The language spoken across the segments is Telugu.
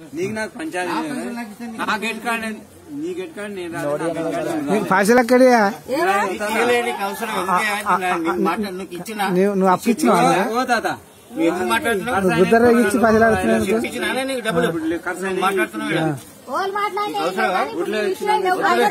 నీకు నాకు పంచాయతీ నా గెట్ కార్డ్ నీ గెట్ కార్డ్ నేను రాను, నా గెట్ కార్డ్ నువ్వు నీకు పైసలు ఎక్కడియా ఇవ్వలేనికి అవసరం ఉంది నీకు మాట నువ్వు ఇచ్చిన నువ్వు నువ్వు అప్పు ఇచ్చినావా రా. ఓ తాత నువ్వు ఎందుకు మాట్లాడుతున్నావు నువ్వు గుద్దర ఇచ్చి పైసలు అడుగుతున్నావు చెప్పు ఇచ్చినానే నీకు డబ్బులు నువ్వు మాట్లాడుతున్నావు ఈడ. వాళ్ళు మాట్లాడే నీకు అవసరం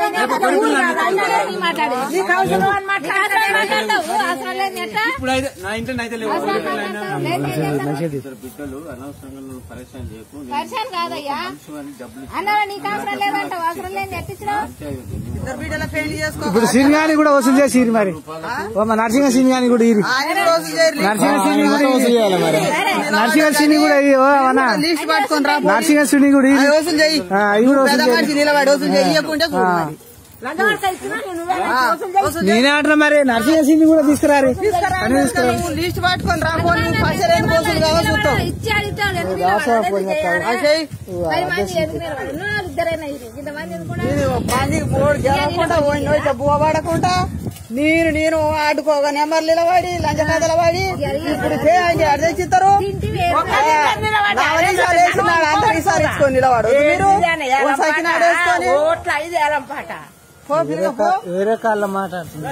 అని మాట్లాడతావు అవసరం లేదు ఎట్లా ఇప్పుడు అయితే నా ఇంట్లో అయితే లేవు అవసరం లేదు ఇద్దరు బిడ్డలు అనవసరంగా నువ్వు పరిశ్రమ చేయకు నేను పరిచయం కాదయ్యా మనిషివని డబ్బులు అన్నా నీకు అవసరం లేదంటావు అవసరం లేదు ఎట్టించినావు ఇద్దరు బిడ్డల పెళ్లి చేసుకో ఇప్పుడు సినిమాని కూడా వసూలు చేసి ఇరి మరి ఓ మా నరసింహ సినిమాని కూడా ఇరి ఆయన రోజు చేయరు నరసింహ సిని కూడా వసూలు చేయాలి మరి నరసింహ సిని కూడా ఇరి ఓ అన్న లిస్ట్ పట్టుకొని రా నరసింహ సిని కూడా ఇరి అది వసూలు చెయ్యి ఆ, ఇవి కూడా పెద్ద వసూలు మనిషి నిలబడి వసూలు చెయ్యకుంటే చూడు ఆ. మరి. ఆ, వసూలు నేనే అంటున్నా మరి నరసింహ సిని కూడా తీసుకురారి అని తీసుకురా నువ్వు లిస్ట్ పట్టుకొని రా పో నువ్వు పైసలు ఎందుకు వసూలు కావో చూస్తావు ఇచ్చి అడుగుతావు ఎందుకు నిలబడదు? ఎందుకు చేయాలి? అది చెయ్యి పది మంది ఎందుకు నిలబడరు? నువ్వు ఇద్దరైనా ఇరు. ఇంతమంది ఎందుకు నేను మందికి మూడు గెలవకుండా పోయిన ఇట్లా బువ పడకుండా నేను నేను ఆడుకోగా నెంబర్ నిలబడి లంచ కథల పడి ఇప్పుడు చేయండి అర్థం తెచ్చిస్తారు తింటివి నాలుగు వేసినాడు అందరికి సారి ఇచ్చుకొని నిలబడు మీరు ఓ సైకిల్ ఆడేసుకొని ఓట్ల ఐదు వేలం పాట పో పిల్లగా పో వేరే కాళ్ళ మాట్లాడుతున్నా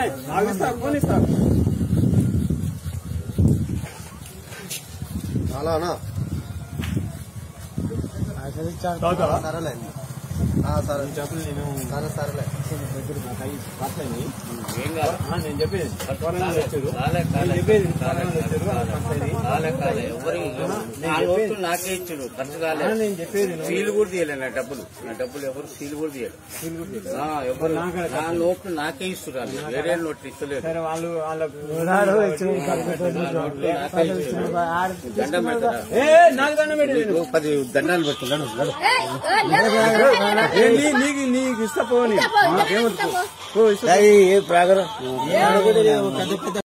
అలానా పైసలు ఇచ్చాడు సరేలే ఆ, సరే సరే సరేలే ఏం కాదు నేను చెప్పేది కాలే కాలే కాలే కాలే ఎవరికి నా నోట్లు నాకే ఇచ్చాడు ఖర్చు కాలే నేను చెప్పేది సీలు కూడా తీయలే నా డబ్బులు నా డబ్బులు ఎవరు సీలు కూడా తీయలేదు ఆ, ఎవరు నా నోట్లు నాకే ఇస్తున్నారు వేరే నోట్లు ఇస్తలేదు సరే వాళ్ళు వాళ్ళకు ఉన్నాడు, ఇచ్చిన నా నోట్లు నాకే ఇస్తున్నారు ఆడు- దండం పెడతారా ఏ, నాకు దండం పెట్టు. నీకు పది దండాలు పెడుతున్నాను నీకు నీకు ఇస్తా పోని ఇస్తా పో, ఇస్తా పో. ఓ, ఇస్తా. ఏ ప్రాగరం